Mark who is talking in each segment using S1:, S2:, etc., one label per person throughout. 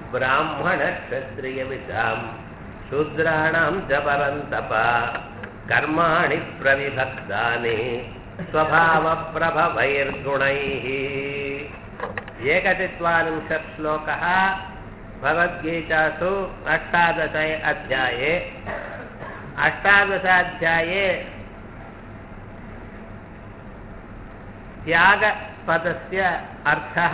S1: ब्राह्मणक्षत्रियविषां शूद्राणां च परन्तप कर्माणि प्रविभक्तानि स्वभावप्रभवैर्गुणैः एकचत्वारिंशत् श्लोकः भगवद्गीतासु अष्टादश अध्याये अष्टादशाध्याये त्यागपदस्य अर्थः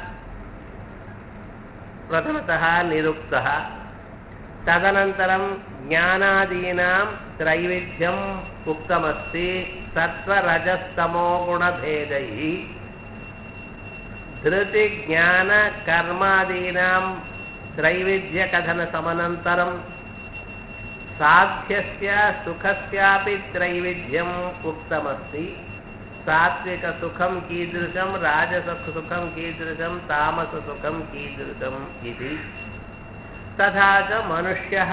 S1: प्रथमतः निरुक्तः तदनन्तरं ज्ञानादीनां त्रैविध्यम् उक्तमस्ति सत्त्वरजस्तमोगुणभेदैः धृतिज्ञानकर्मादीनां त्रैविध्यकथनसमनन्तरं साध्यस्य सुखस्यापि त्रैविध्यम् उक्तमस्ति सात्विकसुखं कीदृशं राजससुखं कीदृशं तामससुखं कीदृशम् इति तथा च मनुष्यः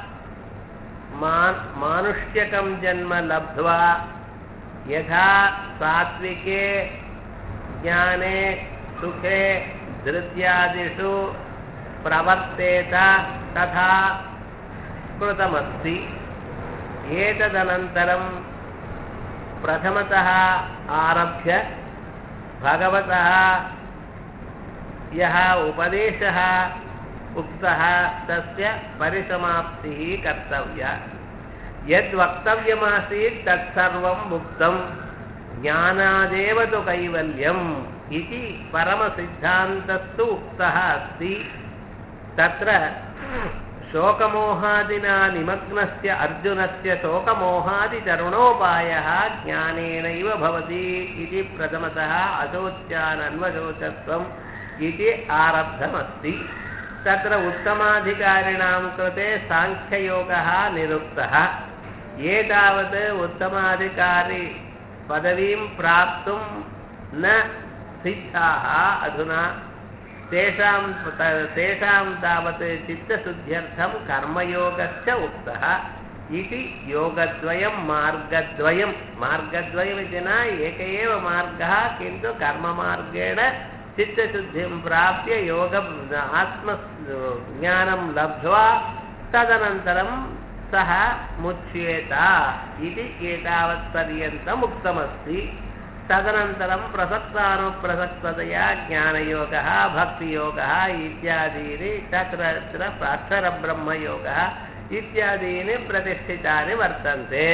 S1: मा- मानुष्यकं जन्म लब्ध्वा यथा सात्विके ज्ञाने सुखे धृत्यादिषु प्रवर्तेत तथा कृतमस्ति एतदनन्तरं प्रथमतः आरभ्य भगवतः यः उपदेशः उक्तः तस्य परिसमाप्तिः कर्तव्या यद्वक्तव्यमासीत् तत्सर्वम् उक्तं ज्ञानादेव तु कैवल्यम् इति परमसिद्धान्तस्तु उक्तः अस्ति तत्र शोकमोहादिना निमग्नस्य अर्जुनस्य शोकमोहादितरुणोपायः ज्ञानेनैव भवति इति प्रथमतः अशोच्यानन्वशोचत्वम् इति आरब्धमस्ति तत्र उत्तमाधिकारिणां कृते साङ्ख्ययोगः निरुक्तः ये तावत् उत्तमाधिकारी पदवीं प्राप्तुं न सिद्धाः अधुना तेषां त- तेषां तावत् चित्तशुद्ध्यर्थं कर्मयोगश्च उक्तः इति योगद्वयं मार्गद्वयं मार्गद्वयमिति न एक एव मार्गः किन्तु कर्ममार्गेण चित्तशुद्धिं प्राप्य योग आत्मज्ञानं लब्ध्वा तदनन्तरं सः मुच्येत इति एतावत्पर्यन्तम् उक्तमस्ति तदनन्तरं प्रसक्तानुप्रसक्ततया ज्ञानयोगः भक्तियोगः इत्यादीनि तत्र तत्र अक्षरब्रह्मयोगः इत्यादीनि प्रतिष्ठितानि वर्तन्ते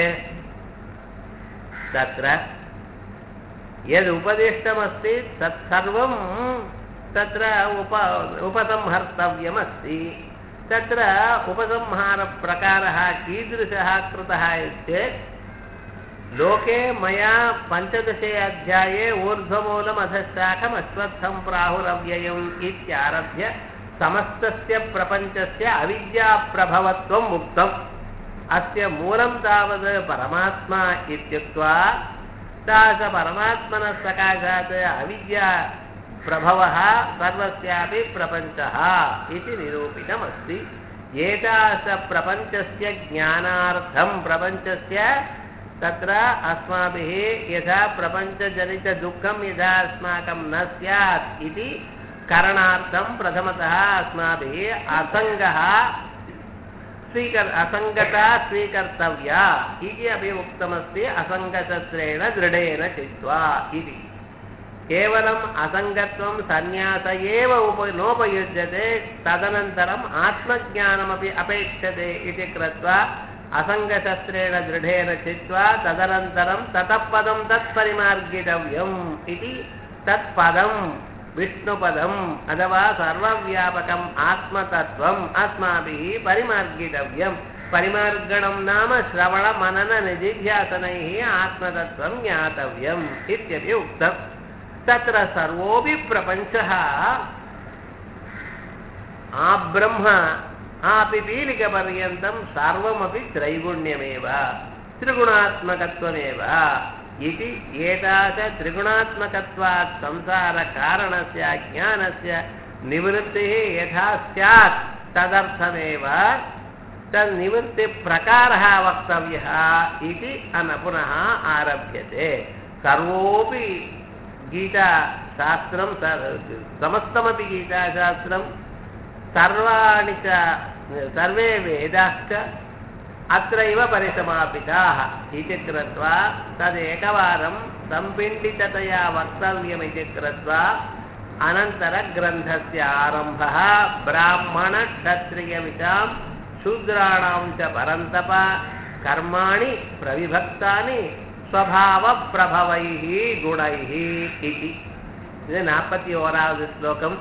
S1: तत्र यदुपदिष्टमस्ति तत्सर्वं तत्र उप उपसंहर्तव्यमस्ति तत्र उपसंहारप्रकारः कीदृशः कृतः चेत् लोके मया पञ्चदशे अध्याये ऊर्ध्वमूलमधशाखमश्वत्थं प्राहुरव्ययम् इत्यारभ्य समस्तस्य प्रपञ्चस्य अविद्याप्रभवत्वम् उक्तम् अस्य मूलं तावत् परमात्मा इत्युक्त्वा तास परमात्मनः सकाशात् अविद्या प्रभवः सर्वस्यापि प्रपञ्चः इति निरूपितमस्ति एतादृशप्रपञ्चस्य ज्ञानार्थं प्रपञ्चस्य तत्र अस्माभिः यथा प्रपञ्चजनितदुःखं यथा अस्माकं न स्यात् इति करणार्थं प्रथमतः अस्माभिः असङ्गः स्वीकर् असङ्गता स्वीकर्तव्या इति अपि उक्तमस्ति असङ्गशस्त्रेण दृढेन चित्वा इति केवलम् असङ्गत्वं सन्न्यास एव उप नोपयुज्यते तदनन्तरम् आत्मज्ञानमपि अपेक्षते इति कृत्वा असङ्गशस्त्रेण दृढेन चित्वा तदनन्तरं ततः पदं तत्परिमार्गितव्यम् इति तत्पदं विष्णुपदम् अथवा सर्वव्यापकम् आत्मतत्त्वम् अस्माभिः परिमार्गितव्यम् परिमार्गणं नाम श्रवणमनननिधिध्यासनैः आत्मतत्त्वं ज्ञातव्यम् इत्यपि उक्तम् तत्र सर्वोऽपि प्रपञ्चः आब्रह्म आपिपीलिकपर्यन्तं सर्वमपि त्रैगुण्यमेव त्रिगुणात्मकत्वमेव इति एताच त्रिगुणात्मकत्वात् संसारकारणस्य ज्ञानस्य निवृत्तिः यथा स्यात् तदर्थमेव तन्निवृत्तिप्रकारः वक्तव्यः इति अन पुनः आरभ्यते सर्वोऽपि गीताशास्त्रं स- समस्तमपि गीताशास्त्रं सर्वाणि च सर्वे वेदाश्च अत्रैव परिसमापिताः इति कृत्वा तदेकवारं सम्पिण्डिततया वक्तव्यमिति कृत्वा अनन्तरग्रन्थस्य आरम्भः ब्राह्मणक्षत्रियविषां शूद्राणां च परन्तप कर्माणि प्रविभक्तानि स्वभावप्रभवैः गुणैः इति இது நாற்பத்தி ஓராவது ஸ்லோகம்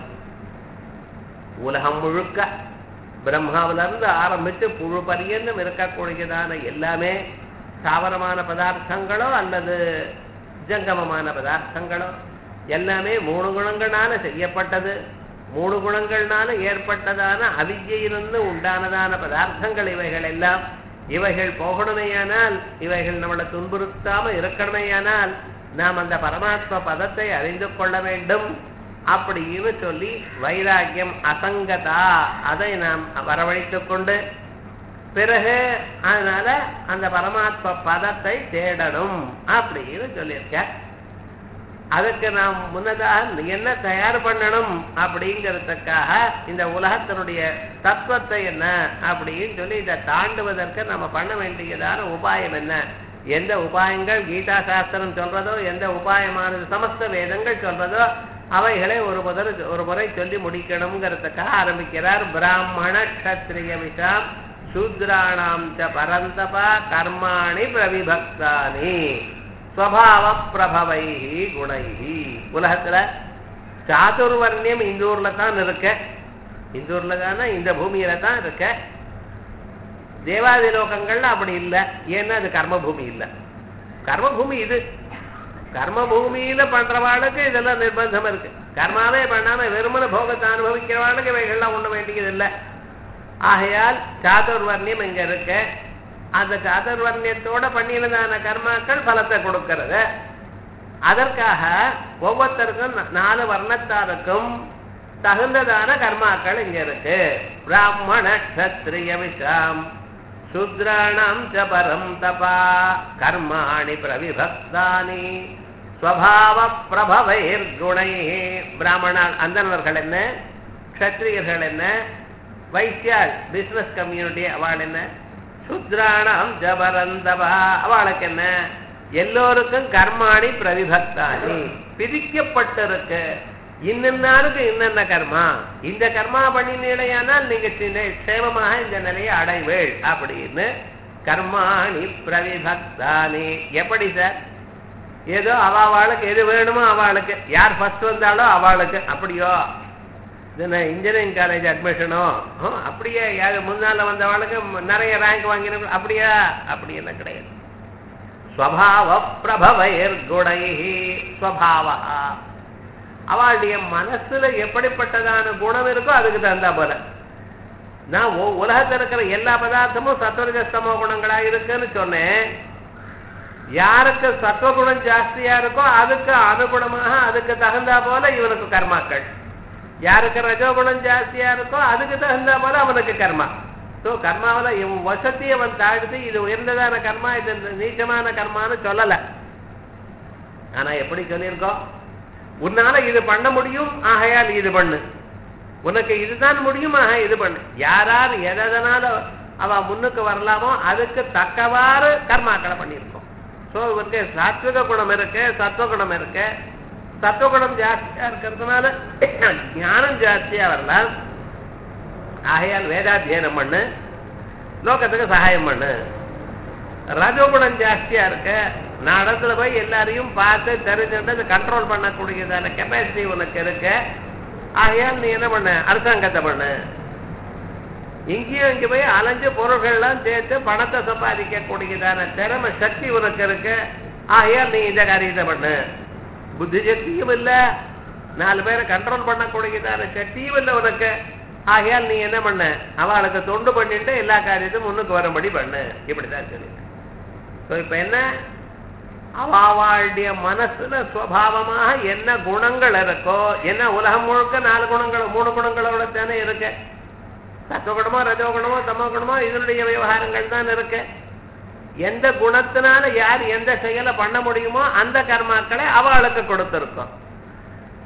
S1: உலகம் முழுக்க பிரம்மாவிலிருந்து ஆரம்பித்து புழு பரியந்தம் இருக்கக்கூடியதான எல்லாமே தாவரமான பதார்த்தங்களோ அல்லது ஜங்கமமான பதார்த்தங்களோ எல்லாமே மூணு குணங்களால செய்யப்பட்டது மூணு குணங்கள்னால ஏற்பட்டதான அவித்யிலிருந்து உண்டானதான பதார்த்தங்கள் இவைகள் எல்லாம் இவைகள் போகணுமேயானால் இவைகள் நம்மளை துன்புறுத்தாம இருக்கணுமேயானால் நாம் அந்த பரமாத்ம பதத்தை அறிந்து கொள்ள வேண்டும் அப்படின்னு சொல்லி வைராக்கியம் அசங்கதா அதை நாம் வரவழைத்துக் கொண்டு பிறகு அதனால அந்த பரமாத்ம பதத்தை தேடணும் அப்படின்னு சொல்லியிருக்க அதுக்கு நாம் முன்னதாக என்ன தயார் பண்ணணும் அப்படிங்கிறதுக்காக இந்த உலகத்தினுடைய தத்துவத்தை என்ன அப்படின்னு சொல்லி இதை தாண்டுவதற்கு நம்ம பண்ண வேண்டியதான உபாயம் என்ன எந்த உபாயங்கள் கீதா சாஸ்திரம் சொல்றதோ எந்த உபாயமானது சமஸ்த வேதங்கள் சொல்றதோ அவைகளை ஒரு முதல் ஒரு முறை சொல்லி முடிக்கணுங்கிறதுக்காக ஆரம்பிக்கிறார் பிராமண கத்திரிய விஷாம் சூத்ராணாம் ச பரந்தபா கர்மாணி பிரவிபக்தானி ஸ்வபாவ பிரபவைஹி குணைஹி உலகத்துல சாதுர்வர்ணியம் இந்த ஊர்ல தான் இருக்க இந்த ஊர்ல தானே இந்த பூமியில தான் இருக்க தேவாதி லோகங்கள்ல அப்படி இல்லை ஏன்னா அது கர்மபூமி இல்லை கர்மபூமி இது கர்மபூமியில பண்றவாளுக்கு இதெல்லாம் நிர்பந்தம் இருக்கு கர்மாவே பண்ணாம வெறுமன போகத்தை அனுபவிக்கிறவாளுக்கு இவைகள்லாம் ஒண்ணு வேண்டியது இல்லை ஆகையால் சாதுர்வர்ணியம் இங்க இருக்கு அந்த சாதுர்வர்ணியத்தோட பண்ணினதான கர்மாக்கள் பலத்தை கொடுக்கிறது அதற்காக ஒவ்வொருத்தருக்கும் நாலு வர்ணத்தாருக்கும் தகுந்ததான கர்மாக்கள் இங்க இருக்கு பிராமண கத்திரிய விஷாம் சூத்ராணாம் ச பரம் தபா கர்மாணி பிரவிபக்தானி ஸ்வபாவ பிரபவைர் குணை பிராமண அந்தனவர்கள் என்ன க்ஷத்ரியர்கள் என்ன வைசியாள் பிசினஸ் கம்யூனிட்டி அவள் என்ன சூத்ராணாம் ஜபரந்தபா அவளுக்கு என்ன எல்லோருக்கும் கர்மாணி பிரவிபக்தானி பிரிக்கப்பட்டிருக்கு இன்னன்னாருக்கு இன்னென்ன கர்மா இந்த கர்மா பண்ணினீடையானால் நீங்க சேமமாக இந்த நிலையை அடைவேள் அப்படின்னு கர்மாணி பிரவிபக்தானி எப்படி சார் ஏதோ அவளுக்கு எது வேணுமோ அவளுக்கு யார் ஃபர்ஸ்ட் வந்தாலோ அவளுக்கு அப்படியோ இது இன்ஜினியரிங் காலேஜ் அட்மிஷனோ அப்படியே யாரு முன்னால வந்தவளுக்கு நிறைய ரேங்க் வாங்கின அப்படியா அப்படி எல்லாம் கிடையாது ஸ்வபாவ பிரபவைர் குணை ஸ்வபாவா அவளுடைய மனசுல எப்படிப்பட்டதான குணம் இருக்கோ அதுக்கு தகுந்தா போல நான் உலகத்தில் இருக்கிற எல்லா பதார்த்தமும் சத்வரஜஸ்தமோ குணங்களா இருக்குன்னு சொன்னேன் யாருக்கு சத்வகுணம் ஜாஸ்தியா இருக்கோ அதுக்கு அனுகுணமாக அதுக்கு தகுந்தா போல இவனுக்கு கர்மாக்கள் யாருக்கு ரஜோகுணம் ஜாஸ்தியா இருக்கோ அதுக்கு தகுந்தா போல அவனுக்கு கர்மா ஸோ கர்மாவில் இவன் வசதி அவன் தாழ்த்து இது உயர்ந்ததான கர்மா இது நீச்சமான கர்மான்னு சொல்லலை ஆனா எப்படி சொல்லியிருக்கோம் உன்னால இது பண்ண முடியும் ஆகையால் இது பண்ணு உனக்கு இதுதான் முடியும் ஆக இது பண்ணு யாரார் எதனால அவ முன்னுக்கு வரலாமோ அதுக்கு தக்கவாறு கர்மாக்களை பண்ணியிருக்கோம் ஸோ இவருக்கு சாத்விக குணம் இருக்கு சத்துவகுணம் இருக்கு சத்துவகுணம் ஜாஸ்தியா இருக்கிறதுனால ஞானம் ஜாஸ்தியா வரலாம் ஆகையால் வேதாத்தியனம் பண்ணு லோகத்துக்கு சகாயம் பண்ணு ரஜோகுணம் ஜாஸ்தியா இருக்கு நான் இடத்துல போய் எல்லாரையும் பார்த்து தெரிஞ்சுட்டு கண்ட்ரோல் பண்ணக்கூடியதான கெப்பாசிட்டி உனக்கு இருக்கு ஆகையால் நீ என்ன பண்ண அரசாங்கத்தை பண்ணு இங்கேயும் இங்க போய் அலைஞ்சு பொருள்கள்லாம் சேர்த்து பணத்தை சம்பாதிக்க கூடியதான திறமை சக்தி உனக்கு இருக்கு ஆகையால் நீ இந்த காரியத்தை பண்ணு புத்தி சக்தியும் இல்ல நாலு பேரை கண்ட்ரோல் பண்ணக்கூடியதான சக்தியும் இல்லை உனக்கு ஆகையால் நீ என்ன பண்ண அவளுக்கு தொண்டு பண்ணிட்டு எல்லா காரியத்தையும் முன்னுக்கு வரும்படி பண்ணு இப்படிதான் சொல்லி ஸோ இப்போ என்ன அவளுடைய மனசுல சுவாவமாக என்ன குணங்கள் இருக்கோ என்ன உலகம் முழுக்க நாலு குணங்கள் மூணு குணங்களோட தானே இருக்கு சத்துவகுணமோ ரஜோகுணமோ தமோகுணமோ இதனுடைய விவகாரங்கள் தான் இருக்கு எந்த குணத்தினால யார் எந்த செயலை பண்ண முடியுமோ அந்த கர்மாக்களை அவளுக்கு கொடுத்திருக்கோம்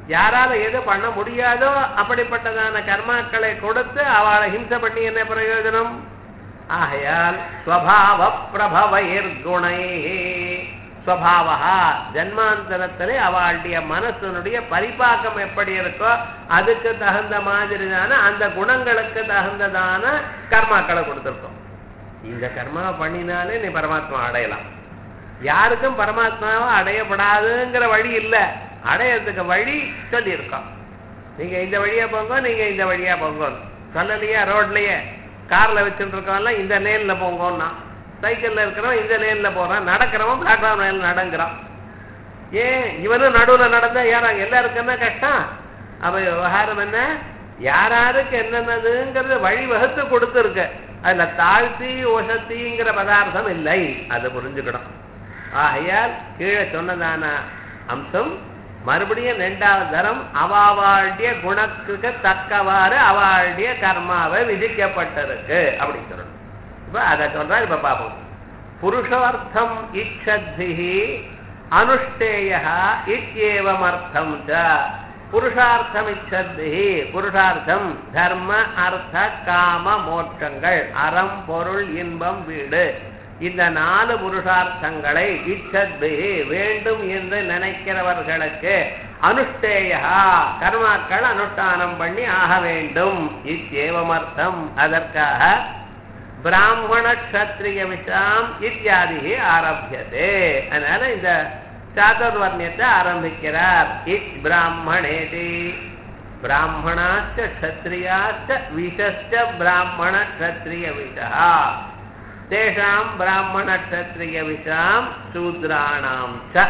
S1: யாரால எது பண்ண முடியாதோ அப்படிப்பட்டதான கர்மாக்களை கொடுத்து அவளை ஹிம்சை பண்ணி என்ன பிரயோஜனம் ஆகையால் ஸ்வபாவ பிரபவயிர் குணை ஸ்வபாவா ஜன்மாந்தரத்திலே அவளுடைய மனசனுடைய பரிபாக்கம் எப்படி இருக்கோ அதுக்கு தகுந்த மாதிரிதான அந்த குணங்களுக்கு தகுந்ததான கர்மாக்களை கொடுத்துருக்கோம் இந்த கர்மா பண்ணினாலே நீ பரமாத்மா அடையலாம் யாருக்கும் பரமாத்மாவை அடையப்படாதுங்கிற வழி இல்லை அடையறதுக்கு வழி சொல்லியிருக்கோம் நீங்க இந்த வழியா போங்க நீங்க இந்த வழியா போங்க சொல்லலையா ரோட்லயே கார்ல வச்சுட்டு இருக்கவன்லாம் இந்த லேன்ல போங்கன்னா சைக்கிள்ல இருக்கிறவன் இந்த லேன்ல போறான் நடக்கிறவன் பிளாட்ஃபார்ம் லேன்ல நடங்கிறான் ஏன் இவனும் நடுவுல நடந்தா யாரா எல்லாருக்கும் என்ன கஷ்டம் அப்ப விவகாரம் என்ன யாராருக்கு என்னென்னதுங்கிறது வழி வகுத்து கொடுத்துருக்கு அதுல தாழ்த்தி ஒசத்திங்கிற பதார்த்தம் இல்லை அதை புரிஞ்சுக்கணும் ஆகையால் கீழே சொன்னதான அம்சம் மறுபடியும் ரெண்டாவது தரம் அவாவாளுடைய குணத்துக்கு தக்கவாறு அவளுடைய கர்மாவை விதிக்கப்பட்டிருக்கு அப்படின்னு சொல்லணும் இப்ப அதை சொல்றா இப்ப பார்ப்போம் புருஷார்த்தம் இச்சத்பிஹி அனுஷ்டேய இத்தியேவமர்த்தம் ச புருஷார்த்தம் இச்சத்பிஹி புருஷார்த்தம் தர்ம அர்த்த காம மோட்சங்கள் அறம் பொருள் இன்பம் வீடு இந்த நாலு புருஷார்த்தங்களை இச்சத்பிஹி வேண்டும் என்று நினைக்கிறவர்களுக்கு அனுஷ்டேயா கர்மாக்கள் அனுஷ்டானம் பண்ணி ஆக வேண்டும் இத்தேவமர்த்தம் அதற்காக பிராமண கஷத்திரிய விஷாம் இத்தியாதி ஆரம்பியதே அதனால இந்த சாதுர்வர்ணியத்தை ஆரம்பிக்கிறார் இத் பிராமணேதி பிராமணாச்ச க்ஷத்ரியாச்ச விஷஸ்ச பிராமண க்ஷத்ரிய விஷா தேஷாம் பிராமண க்ஷத்ரிய விஷாம் சூத்ராணாம் ச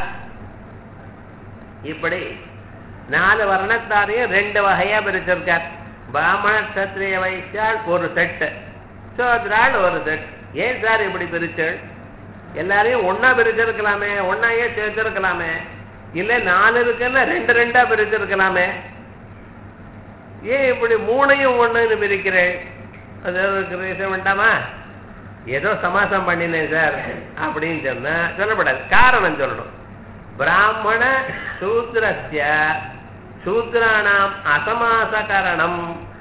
S1: இப்படி நாலு வர்ணத்தாரையும் ரெண்டு வகையா பிரிச்சிருக்கார் பிராமண க்ஷத்ரிய வைசால் ஒரு செட்டு சோத்ரால் ஒரு செட் ஏன் சார் இப்படி பிரிச்சல் எல்லாரையும் ஒன்னா பிரிச்சிருக்கலாமே ஒன்னாயே சேர்த்திருக்கலாமே இல்ல நாலு இருக்குன்னா ரெண்டு ரெண்டா பிரிச்சிருக்கலாமே ஏன் இப்படி மூணையும் ஒண்ணுன்னு பிரிக்கிறேன் அது ரீசன் வேண்டாமா ஏதோ சமாசம் பண்ணினேன் சார் அப்படின்னு சொன்னா சொல்லப்படாது காரணம் சொல்லணும் பிராமண சூத்திரஸ்ய சூத்ராணாம் அசமாசகரணம்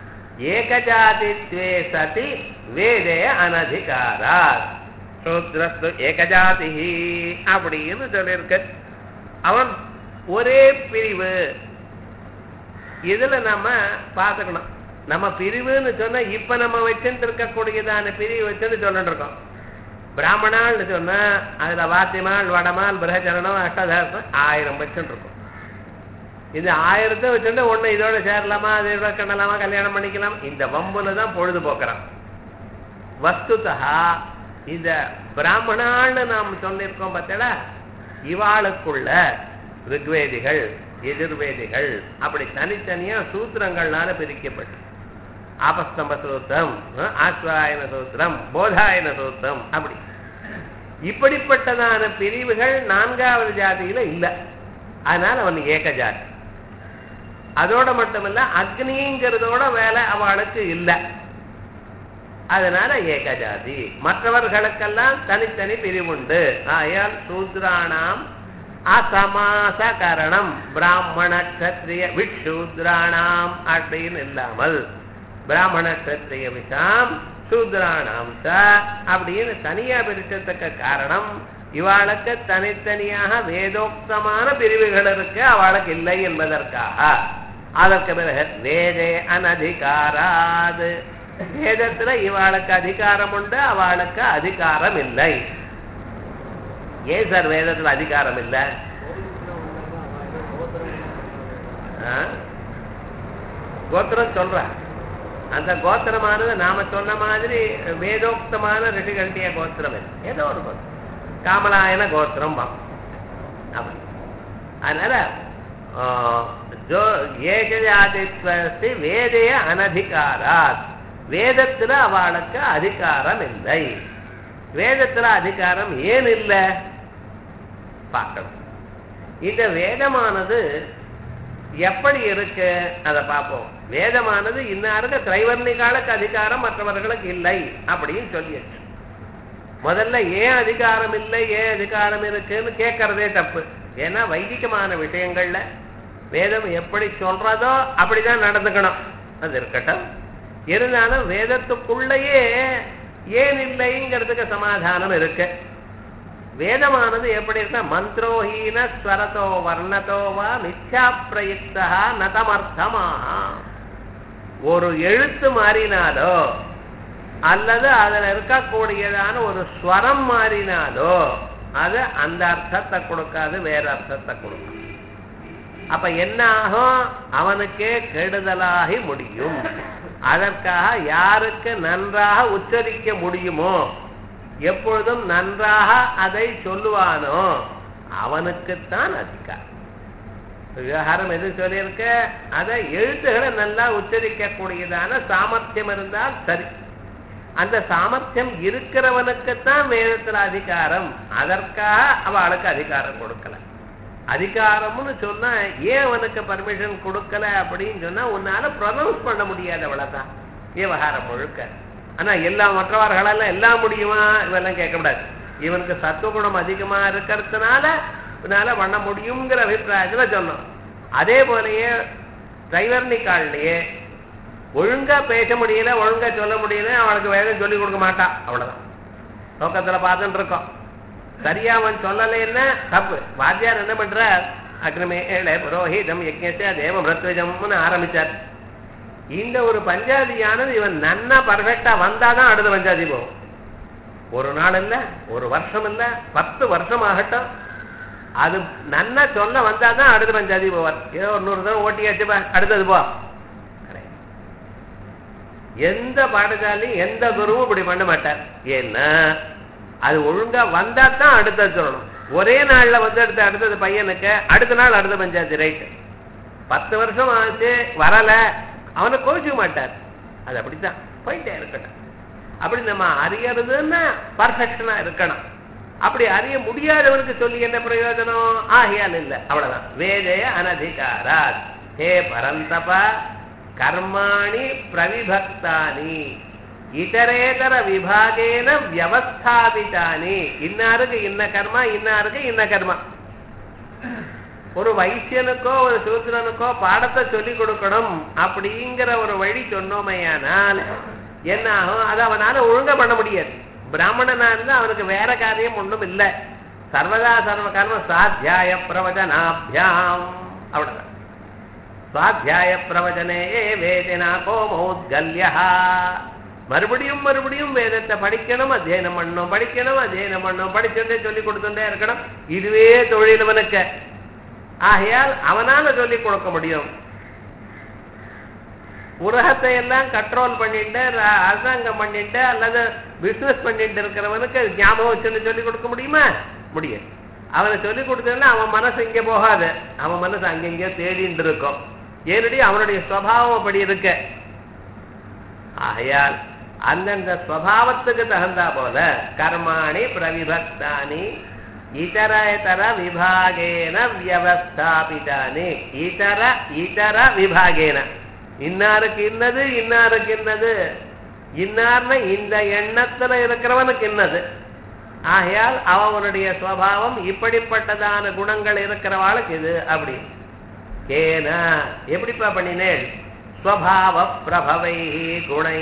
S1: ஏகஜாதித்வே சதி வேதே அனதிகாரா சூத்ரஸ்து ஏகஜாதி அப்படின்னு சொல்லியிருக்கு அவன் ஒரே பிரிவு இதுல நம்ம பார்த்துக்கணும் நம்ம பிரிவுன்னு சொன்னா இப்ப நம்ம வச்சுட்டு இருக்கக்கூடியதான பிரிவு வச்சுன்னு சொல்லிட்டு இருக்கோம் பிராமணால்னு சொன்னா அதுல வாத்தியமால் வடமால் பிரகச்சரணம் அஷ்டதாசம் ஆயிரம் வச்சுட்டு இருக்கும் இந்த ஆயிரத்தை வச்சுட்டு ஒண்ணு இதோட சேரலாமா அதோட கண்ணலாமா கல்யாணம் பண்ணிக்கலாம் இந்த வம்புல தான் பொழுது போக்குறான் வஸ்துதா இந்த பிராமணான்னு நாம் சொல்லியிருக்கோம் பார்த்தா இவாளுக்குள்ள ரிக்வேதிகள் எதிர்வேதிகள் அப்படி தனித்தனியா சூத்திரங்கள்னால பிரிக்கப்பட்டு ஆபஸ்தம்ப சூத்திரம் ஆஸ்வாயன சூத்திரம் போதாயன சூத்திரம் அப்படி இப்படிப்பட்டதான பிரிவுகள் நான்காவது ஜாதியில இல்ல அதனால அவன் ஏக ஜாதி அதோட மட்டுமல்ல அக்னிங்கிறதோட வேலை அவளுக்கு இல்லை அதனால ஏகஜாதி மற்றவர்களுக்கெல்லாம் தனித்தனி பிரிவுண்டு ஆயால் சூத்ராணாம் அசமாசகரணம் பிராமண கத்திரிய விட்சூத்ராணாம் அப்படின்னு இல்லாமல் பிராமண கத்திரிய விஷாம் சூத்ராணாம் ச அப்படின்னு தனியா பிரிச்சதுக்கு காரணம் இவாளுக்கு தனித்தனியாக வேதோக்தமான பிரிவுகள் இருக்கு அவளுக்கு இல்லை என்பதற்காக அதற்கு பிறகு வேதே அனதிகாராது வேதத்துல இவாளுக்கு அதிகாரம் உண்டு அவளுக்கு அதிகாரம் இல்லை ஏன் சார் வேதத்துல அதிகாரம் இல்லை கோத்திரம் சொல்ற அந்த கோத்திரமானது நாம சொன்ன மாதிரி வேதோக்தமான ரிஷிகண்டிய கோத்திரம் இல்லை ஏதோ ஒரு கோத்திரம் காமலாயன கோத்திரம் அப்படி அதனால ஜோ ஏகஜாதித்வஸ்தி வேதைய அனதிகாராத் வேதத்துல அவளுக்கு அதிகாரம் இல்லை வேதத்துல அதிகாரம் ஏன் இல்லை பார்க்கணும் இந்த வேதமானது எப்படி இருக்கு அதை பார்ப்போம் வேதமானது இன்னாருக்கு திரைவர்ணிகாலுக்கு அதிகாரம் மற்றவர்களுக்கு இல்லை அப்படின்னு சொல்லியாச்சு முதல்ல ஏன் அதிகாரம் இல்லை ஏன் அதிகாரம் இருக்குன்னு கேட்கறதே தப்பு ஏன்னா வைதிகமான விஷயங்கள்ல வேதம் எப்படி சொல்றதோ அப்படிதான் நடந்துக்கணும் அது இருக்கட்டும் இருந்தாலும் வேதத்துக்குள்ளேயே ஏன் இல்லைங்கிறதுக்கு சமாதானம் இருக்கு வேதமானது எப்படி இருக்கா மந்திரோஹீன ஸ்வரத்தோ வர்ணத்தோ வா மித்யா பிரயுக்தா நதமர்த்தமாக ஒரு எழுத்து மாறினாலோ அல்லது அதுல இருக்கக்கூடியதான ஒரு ஸ்வரம் மாறினாலோ அது அந்த அர்த்தத்தை கொடுக்காது வேற அர்த்தத்தை கொடுக்கும் அப்ப என்ன ஆகும் அவனுக்கே கெடுதலாகி முடியும் அதற்காக யாருக்கு நன்றாக உச்சரிக்க முடியுமோ எப்பொழுதும் நன்றாக அதை சொல்லுவானோ அவனுக்குத்தான் அதிகாரம் விவகாரம் எது சொல்லியிருக்க அதை எழுத்துக்களை நல்லா உச்சரிக்கக்கூடியதான சாமர்த்தியம் இருந்தால் சரி அந்த சாமர்த்தியம் இருக்கிறவனுக்குத்தான் வேதத்துல அதிகாரம் அதற்காக அவளுக்கு அதிகாரம் கொடுக்கல அதிகாரம்னு சொன்னா ஏன் அவனுக்கு பர்மிஷன் கொடுக்கல அப்படின்னு சொன்னா உன்னால ப்ரொனவுன்ஸ் பண்ண முடியாது அவ்வளவுதான் விவகாரம் முழுக்க ஆனா எல்லா மற்றவர்களெல்லாம் எல்லாம் முடியுமா இவெல்லாம் கேட்கக்கூடாது இவனுக்கு சத்துவகுணம் அதிகமா இருக்கிறதுனால இதனால பண்ண முடியுங்கிற அபிப்பிராயத்துல சொன்னோம் அதே போலயே தைவர்ணிக்காள்லயே ஒழுங்கா பேச முடியல ஒழுங்கா சொல்ல முடியல அவனுக்கு வேதம் சொல்லி கொடுக்க மாட்டான் அவ்வளவுதான் நோக்கத்துல பார்த்துட்டு இருக்கோம் சரியா அவன் சொல்லலைன்னா தப்பு வாத்தியார் என்ன பண்றார் அக்ரமே ஏழை புரோஹிதம் யஜ்ஞத்தை தேவ மிருத்வஜம்னு ஆரம்பிச்சார் இந்த ஒரு பஞ்சாதியானது இவன் நன்னா பர்ஃபெக்டா வந்தாதான் அடுத்த பஞ்சாதி போகும் ஒரு நாள் இல்ல ஒரு வருஷம் இல்ல பத்து வருஷம் ஆகட்டும் அது நன்னா சொல்ல வந்தாதான் அடுத்த பஞ்சாதி போவார் ஏதோ ஒரு நூறு தடவை ஓட்டியாச்சு பா, அடுத்தது போ கிடையாது. எந்த பாடசாலையும் எந்த குருவும் இப்படி பண்ண மாட்டார் ஏன்னா அது ஒழுங்கா வந்தா தான் அடுத்தது சொல்லணும் ஒரே நாள்ல வந்து அடுத்த அடுத்தது பையனுக்கு அடுத்த நாள் அடுத்த பஞ்சாயத்து ரைட்டு பத்து வருஷம் ஆச்சு வரல அவனை கோச்சிக்க மாட்டார் அது அப்படித்தான் போயிட்டே இருக்கட்டும் அப்படி நம்ம அறியறதுன்னா பர்ஃபெக்ஷனா இருக்கணும் அப்படி அறிய முடியாதவனுக்கு சொல்லி என்ன பிரயோஜனம் ஆகியால் இல்ல அவ்வளவுதான் வேதே அனதிகாராத் ஹே பரந்தபா கர்மாணி பிரவிபக்தானி இதரேதர விபாகேன வியவஸ்தாபிதானி இன்னாருக்கு இன்ன கர்மா இன்னாருக்கு இன்ன கர்மா ஒரு வைசியனுக்கோ ஒரு சூத்திரனுக்கோ பாடத்தை சொல்லி கொடுக்கணும் அப்படிங்கிற ஒரு வழி சொன்னோமையானால் என்ன ஆகும் அது அவனால ஒழுங்கா பண்ண முடியாது பிராமணனா இருந்தா அவனுக்கு வேற காரியம் ஒண்ணும் இல்லை சர்வதா சர்வ கர்ம சாத்தியாய பிரவச்சனாபியாம் அவ்வளவுதான் சுவாத்தியாய பிரவச்சனே வேதினா கோமோத்கல்யா மறுபடியும் மறுபடியும் வேதத்தை படிக்கணும் அத்தியனம் பண்ணணும் படிக்கணும் அத்தியனம் பண்ணணும் படிச்சுட்டே சொல்லி கொடுத்துட்டே இருக்கணும் இதுவே தொழிலவனுக்கு ஆகையால் அவனால சொல்லி கொடுக்க முடியும் உலகத்தை எல்லாம் கண்ட்ரோல் பண்ணிட்டு ர- அரசாங்கம் பண்ணிட்டு அல்லது பிசினஸ் பண்ணிட்டு இருக்கிறவனுக்கு ஞாபகம் வச்சுன்னு சொல்லி கொடுக்க முடியுமா முடியாது அவனை சொல்லி கொடுத்ததுன்னா அவன் மனசு இங்க போகாது அவன் மனசு அங்கெங்கேயோ தேடிட்டு இருக்கும் ஏனடி அவனுடைய சுவாவம் அப்படி இருக்க ஆகையால் அந்தந்த ஸ்வபாவத்துக்கு தகுந்தா போல கர்மாணி பிரவிபக்தானி இதர இதர விபாகேன வியவஸ்தாபிதானி இதர இதர விபாகேன இன்னாருக்கு இன்னது இன்னாருக்கு இன்னது இன்னார்னு இந்த எண்ணத்துல இருக்கிறவனுக்கு இன்னது ஆகையால் அவனுடைய சுவாவம் இப்படிப்பட்டதான குணங்கள் இருக்கிறவாளுக்கு இது அப்படி ஏன எப்படிப்பா பண்ணினேன் ஸ்வபாவ பிரபவை குணை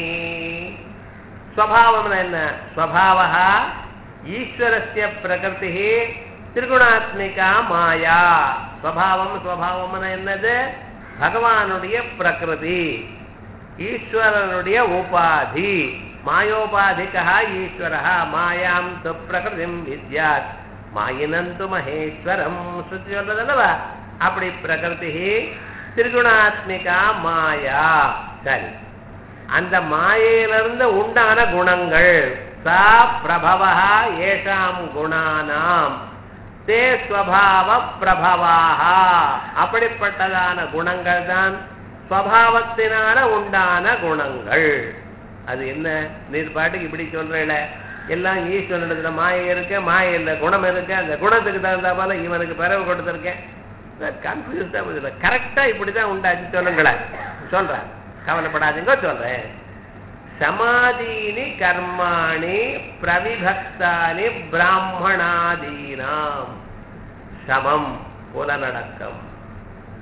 S1: ஸ்வபாவம் என்ன ஸ்வபாவா ஈஸ்வரஸ்ய பிரகிருதி திரிகுணாத்மிகா மாயா ஸ்வபாவம் ஸ்வபாவம் என்னது பகவானுடைய பிரகிருதி ஈஸ்வரனுடைய உபாதி மாயோபாதிகா ஈஸ்வர மாயாம் து பிரகிருதிம் வித்யாத் மாயினந்து மகேஸ்வரம் சுத்தி சொல்றதல்லவா அப்படி பிரகிருதி திரிகுணாத்மிகா மாயா சரி அந்த மாயையிலிருந்து உண்டான குணங்கள் சா பிரபவா ஏஷாம் குணானாம் தே ஸ்வபாவ பிரபவாக அப்படிப்பட்டதான குணங்கள் தான் ஸ்வபாவத்தினால உண்டான குணங்கள் அது என்ன நீர் பாட்டுக்கு இப்படி சொல்றேல எல்லாம் ஈஸ்வரனிடத்துல மாயை இருக்கு மாயை இல்ல குணம் இருக்கு அந்த குணத்துக்கு தகுந்த போல இவனுக்கு பிறகு கொடுத்துருக்கேன் கன்ஃபியூஸ் தான் இதுல கரெக்டா இப்படிதான் உண்டாச்சு சொல்லுங்களேன் சொல்றேன் கவலைப்படாதீங்க சொல்றேன் சமாதீனி கர்மாணி பிரவிபக்தானி பிராமணாதீனாம் சமம் புலனடக்கம்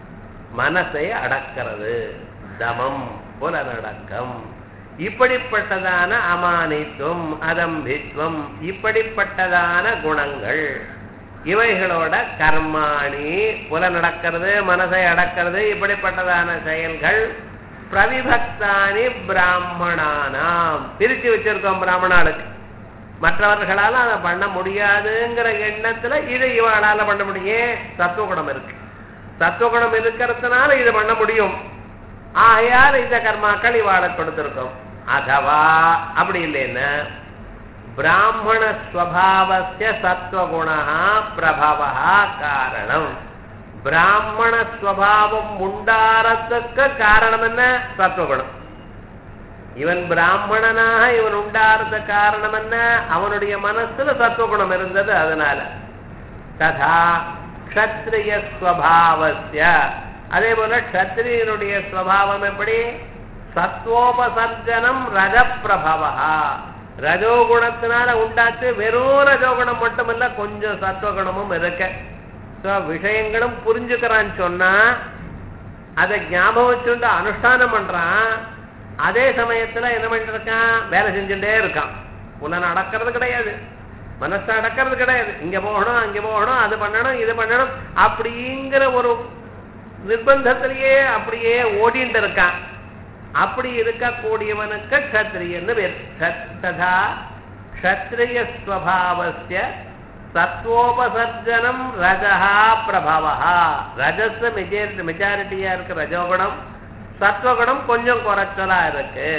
S1: மனசை அடக்கிறது தமம் புலனடக்கம் இப்படிப்பட்டதான அமானித்துவம் அதம்பித்வம் இப்படிப்பட்டதான குணங்கள் இவைகளோட கர்மாணி புலனடக்கிறது மனசை அடக்கிறது இப்படிப்பட்டதான செயல்கள் பிரவிபக்தானி பிராமணானாம் பிரிச்சு வச்சிருக்கோம் பிராமணாளுக்கு மற்றவர்களால அதை பண்ண முடியாதுங்கிற எண்ணத்துல இதை இவளால பண்ண முடியும் சத்துவகுணம் இருக்கு சத்துவகுணம் இருக்கிறதுனால இது பண்ண முடியும் ஆகையால் இந்த கர்மாக்கள் இவாளை கொடுத்திருக்கோம் அதவா அப்படி இல்லைன்னா பிராமண ஸ்வபாவசிய சத்வகுணா பிரபவா காரணம் பிராமண ஸ்வபாவம் உண்டாரத்துக்கு காரணம் என்ன சத்வகுணம் இவன் பிராமணனாக இவன் உண்டாரத காரணம் என்ன அவனுடைய மனசுல சத்துவகுணம் இருந்தது அதனால ததா க்ஷத்ரிய ஸ்வபாவஸ்ய அதே போல க்ஷத்ரியனுடைய ஸ்வபாவம் எப்படி சத்வோபசர்ஜனம் ரஜப்பிரபவா ரஜோகுணத்தினால உண்டாச்சு வெறும் ரஜோகுணம் மட்டுமல்ல கொஞ்சம் சத்வகுணமும் இருக்க So, விஷயங்களும் புரிஞ்சுக்கிறான்னு சொன்னா அதை ஞாபகம் வச்சுட்டு அனுஷ்டானம் பண்றான் அதே சமயத்துல என்ன பண்ணிட்டு இருக்கான் வேலை செஞ்சுட்டே இருக்கான் உன்னை அடக்கிறது கிடையாது மனசை அடக்கிறது கிடையாது இங்க போகணும் அங்க போகணும் அது பண்ணணும் இது பண்ணணும் அப்படிங்கிற ஒரு நிர்பந்தத்திலேயே அப்படியே ஓடிட்டு இருக்கான் அப்படி இருக்கக்கூடியவனுக்கு க்ஷத்ரியன்னு பேர் க்ஷத்- ததா க்ஷத்ரிய ஸ்வபாவஸ்ய சத்வோபசர்ஜனம் ரஜஹா பிரபவா ரஜஸ் மெஜாரிட்டி மெஜாரிட்டியா இருக்கு ரஜோகுணம் சத்வகுணம் கொஞ்சம் குறைச்சலா இருக்கு